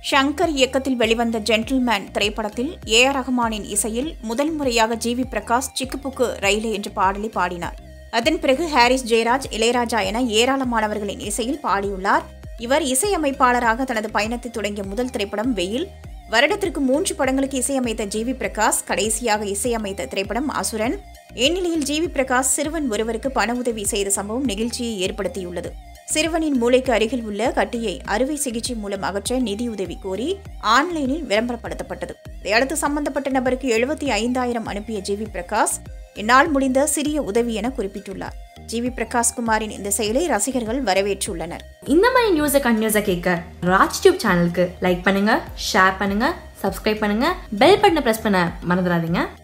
ஷங்கர் இயக்கத்தில் வெளிவந்த ஜென்டில்மேன் திரைப்படத்தில் ஏ ஆர் ரஹ்மானின் இசையில் முதல் முறையாக ஜி வி பிரகாஷ் சிக்குப்புக்கு ரயிலே என்ற பாடலை பாடினார் அதன் பிறகு ஹாரிஸ் ஜெயராஜ் இளையராஜா என ஏராளமானவர்களின் இசையில் பாடியுள்ளார் இவர் இசையமைப்பாளராக தனது பயணத்தை தொடங்கிய முதல் திரைப்படம் வெயில் வருடத்திற்கு மூன்று படங்களுக்கு இசையமைத்த ஜி வி பிரகாஷ் கடைசியாக இசையமைத்த திரைப்படம் அசுரன் இந்நிலையில் ஜி வி பிரகாஷ் சிறுவன் ஒருவருக்கு பண உதவி செய்த சம்பவம் நெகிழ்ச்சியை ஏற்படுத்தியுள்ளது சிறுவனின் மூளைக்கு அருகில் உள்ள கட்டியை அறுவை சிகிச்சை மூலம் அகற்ற நிதியுதவி கோரி ஆன்லைனில் விளம்பரப்படுத்தப்பட்டது இதையடுத்து சம்பந்தப்பட்ட நபருக்கு எழுபத்தி ஐந்தாயிரம் அனுப்பிய ஜி வி பிரகாஷ் என்னால் முடிந்த சிறிய உதவி என குறிப்பிட்டுள்ளார் ஜி வி பிரகாஷ் குமாரின் இந்த செயலை ரசிகர்கள் வரவேற்றுள்ளனர் இந்த மாதிரி நியூஸை கண்டினியூஸாக கேட்க ராஜ் டியூப் சேனலுக்கு லைக் பண்ணுங்க ஷேர் பண்ணுங்க சப்ஸ்கிரைப் பண்ணுங்க பெல் பட்டனை ப்ரெஸ் பண்ண மறந்துடாதீங்க